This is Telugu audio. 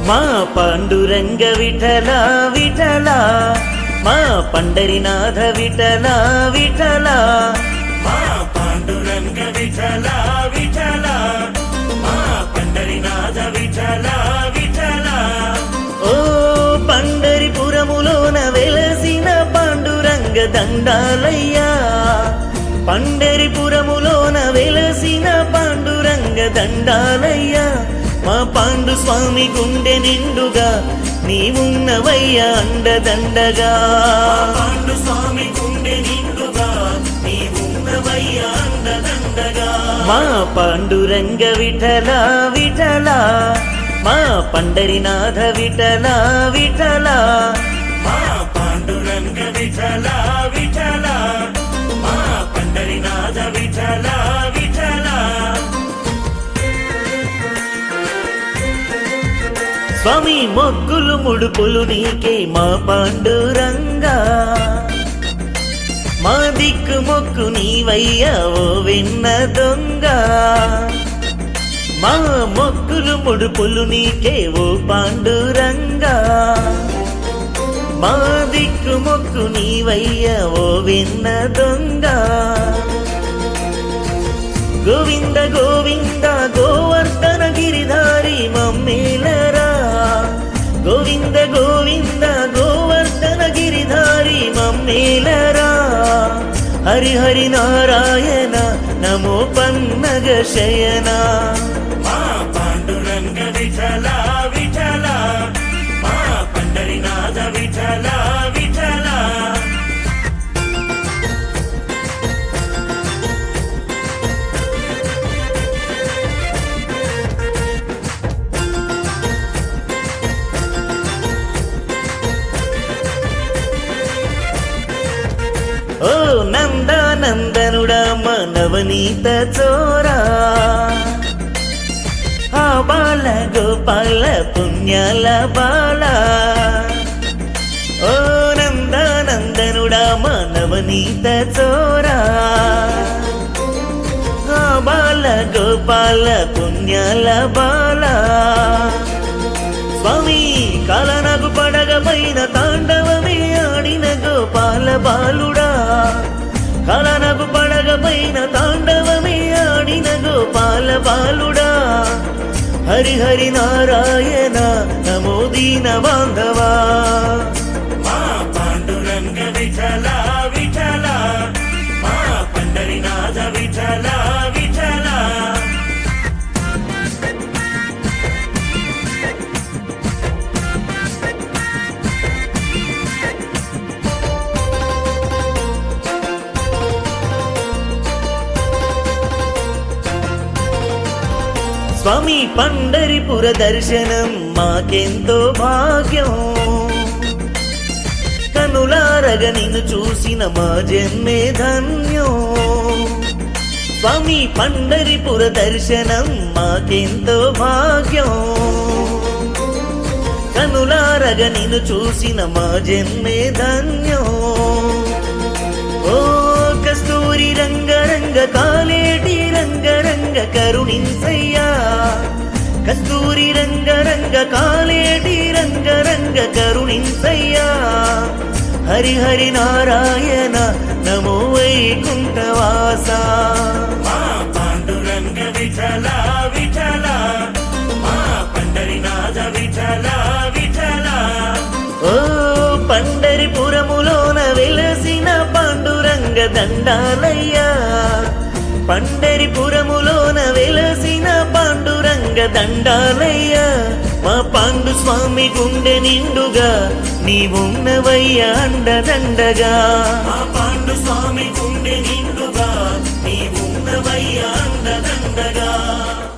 మా పాండురంగ విఠల విఠల మా పండరినాథ విఠల విఠల మా పాండురంగ విఠల విఠల మా పండరినాథ విఠల విఠల ఓ పండరిపురములోన వెలసిన పాండురంగ దండాలయ్యా పండరిపురములోన వెలసిన పాండురంగ దండాలయ్యా మా పాండు స్వామి గుండె నిండుగా నీవున్నవయ్యా అండదండగా పాండు స్వామి గుండె నిండుగా నీవున్నవయ్యా అండదండగా మా పాండురంగ విఠల విఠల మా పండరినాథ విఠల విఠల మా పాండురంగ విఠల విఠల మా పండరినాథ విఠల విఠల స్వామి మొగ్గులు ముడుపులు నీకే మా పాండురంగా మా దిక్కు మొక్కు నీవయ్యా ఓ విన్న దొంగ మా మొక్కులు ముడుపులు నీకే ఓ పాండురంగా మా దిక్కు మొక్కు నీవయ్యా ఓ విన్న దొంగ గోవింద గోవింద గోవర్ధన గిరిధారి మమ్మేలరా గోవింద గోవింద గోవర్ధన గిరిధారి మమ్మేలరా హరి హరి నారాయణ నమో పన్నగ శయన మా పాండురంగ విఠల విఠల మా పండరినాథ విఠల విఠల ఓ నందానందనుడా మనవనీత చోరా ఆ బాల గోపాల పుణ్యాల బాల ఓ నందానందనుడా మానవనీత చోరా ఆ బాల గోపాల పుణ్యాల బాల స్వామి కాలనగు పడగపైన తాండవమే ఆడిన గోపాల బాలుడా కాలనగు పడగపైన తాండవమే ఆడిన గోపాల బాలుడా హరి హరి నారాయణ నమో దీన బాంధవా మా పాండురంగ విఠల విఠల మా పండరినాథ విఠల విఠల స్వామి పండరిపుర దర్శనం మాకెంతో భాగ్యం కనులారగ నిన్ను చూసిన మా జన్మే ధన్యం స్వామి పండరిపుర దర్శనం మాకెంతో భాగ్యం కనులారగ నిన్ను చూసిన మా జన్మే ధన్యం ఓ కస్తూరి రంగరంగ కాలేటి రంగరంగ కరుణించయ్యా కస్తూరి రంగరంగ కాలేటి రంగరంగ కరుణించయ్యా హరి హరి నారాయణ నమో వైకుంఠవాస మా పాండురంగ విఠల విఠల మా పండరినాథ విఠల విఠల ఓ పండరిపురములోన వెలసిన పాండురంగ దండాలయ్యా పండరిపురములోన వెలసిన పాండురంగ దండాలయ్యా మా పాండు స్వామి గుండె నిండుగా నీవున్నవయ్యా అండదండగా మా పాండు స్వామి గుండె నిండుగా నీవున్నవయ్యా అండదండగా